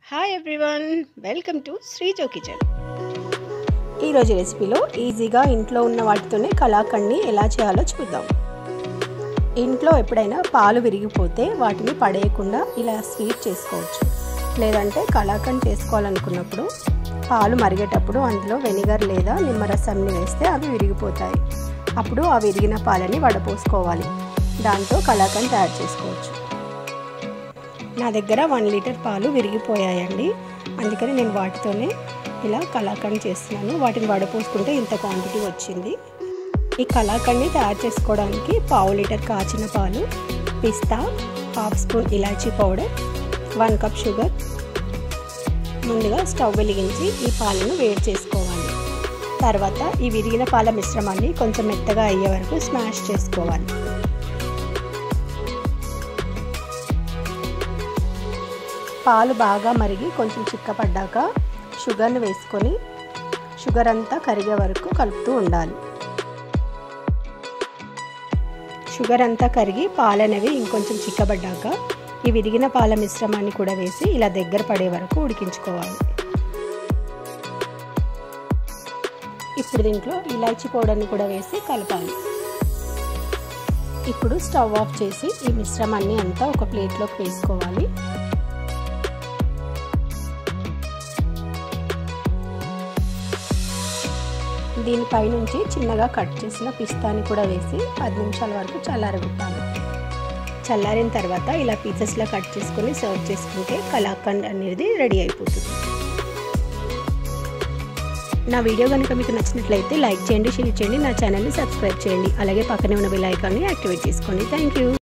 hi everyone welcome to Sreejo kitchen ఈరోజు రెసిపీలో ఈజీగా ఇంట్లో ఉన్న వాటితోనే కలాకండ్ని ఎలా చేయాలో చూద్దాం ఇంట్లో ఎప్పుడైనా పాలు విరిగిపోతే వాటిని పడేయకుండా ఇలా స్వీట్ చేసుకోవచ్చు లేదంటే కలాకండ్ చేసుకోవాలనుకున్నప్పుడు పాలు మరిగేటప్పుడు అందులో వెనిగర్ లేదా నిమ్మరసంని వేస్తే అవి విరిగిపోతాయి అప్పుడు ఆ విరిగిన పాలని వడపోసుకోవాలి దాంతో కలాకండ్ తయారు చేసుకోవచ్చు నా దగ్గర వన్ లీటర్ పాలు విరిగిపోయాయండి అందుకని నేను వాటితోనే ఇలా కలాకండ్ చేస్తున్నాను వాటిని వడపోసుకుంటే ఇంత క్వాంటిటీ వచ్చింది ఈ కలాకండ్ని తయారు చేసుకోవడానికి పావు లీటర్ కాచిన పాలు పిస్తా హాఫ్ స్పూన్ ఇలాచీ పౌడర్ వన్ కప్ షుగర్ ముందుగా స్టవ్ వెలిగించి ఈ పాలను వేడి చేసుకోవాలి తర్వాత ఈ విరిగిన పాల మిశ్రమాన్ని కొంచెం మెత్తగా అయ్యే వరకు స్మాష్ చేసుకోవాలి పాలు బాగా మరిగి కొంచెం చిక్కపడ్డాక షుగర్ని వేసుకొని షుగర్ అంతా కరిగే వరకు కలుపుతూ ఉండాలి షుగర్ అంతా కరిగి పాలు అనేవి ఇంకొంచెం చిక్కబడ్డాక ఈ విరిగిన పాల మిశ్రమాన్ని కూడా వేసి ఇలా దగ్గర పడే వరకు ఉడికించుకోవాలి ఇప్పుడు దీంట్లో ఇలాచీ పౌడర్ని కూడా వేసి కలపాలి ఇప్పుడు స్టవ్ ఆఫ్ చేసి ఈ మిశ్రమాన్ని అంతా ఒక ప్లేట్లోకి వేసుకోవాలి దీనిపై నుంచి చిన్నగా కట్ చేసిన పిస్తాని కూడా వేసి పది నిమిషాల వరకు చల్లారబెట్టాలి చల్లారిన తర్వాత ఇలా పీసెస్లో కట్ చేసుకొని సర్వ్ చేసుకుంటే కలాకండ్ అనేది రెడీ అయిపోతుంది నా వీడియో కనుక మీకు నచ్చినట్లయితే లైక్ చేయండి షేర్ చేయండి నా ఛానల్ని సబ్స్క్రైబ్ చేయండి అలాగే పక్కనే ఉన్న బెల్ ఐకాన్ని యాక్టివేట్ చేసుకోండి థ్యాంక్ యూ